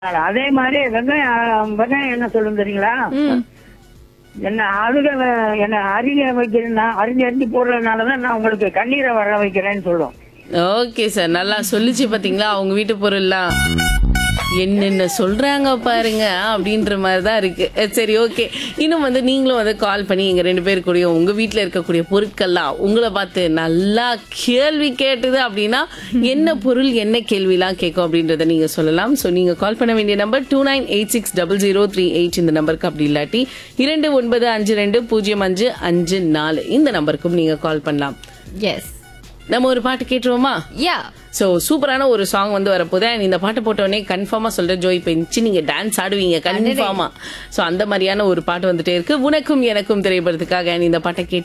அதே மாதிரி வெங்காயம் வெங்காயம் என்ன சொல்லும் தெரியுங்களா ம் என்ன அழுக வ- என்ன அருக வைக்கிறேன்னா அரிஞ்சு அரிஞ்சு போடுறதுனாலதான் நான் உங்களுக்கு கண்ணீரை வர வைக்கிறேன்னு சொல்லும் ஓகே சார் நல்லா சொல்லிச்சு பாத்தீங்களா அவங்க வீட்டு பொருள்லாம் என்னென்ன சொல்றாங்க பாருங்க அப்படின்ற மாதிரி தான் இருக்கு அஹ் சரி ஓகே இன்னும் வந்து நீங்களும் வந்து கால் பண்ணி எங்க ரெண்டு பேர் கூடயும் உங்க வீட்ல இருக்கக்கூடிய பொருட்கள்லாம் உங்களை பார்த்து நல்லா கேள்வி கேட்டுது அப்படின்னா என்ன பொருள் என்ன கேள்விலாம் கேட்கும் அப்படின்றத நீங்க சொல்லலாம் ஸோ நீங்க கால் பண்ண வேண்டிய number two nine eight six double zero three eight இந்த நம்பருக்கு அப்படி இல்லாட்டி இரண்டு ஒன்பது அஞ்சு ரெண்டு பூஜ்ஜியம் அஞ்சு அஞ்சு நாலு இந்த நம்பருக்கும் நீங்க கால் பண்ணலாம் எஸ் நம்ம ஒரு பாட்டு கேட்டுருவோமா யா சோ சூப்பரான ஒரு சாங் வந்து வரப்போகுது and இந்த பாட்டு போட்ட உடனே கன்ஃபார்மா சொல்றேன் ஜோய் பெஞ்சு நீங்க டான்ஸ் ஆடுவீங்க கன்ஃபார்மா சோ அந்த மாதிரியான ஒரு பாட்டு வந்துட்டே இருக்கு உனக்கும் எனக்கும் திரைப்படத்துக்காக and இந்த பாட்டை கேட்டு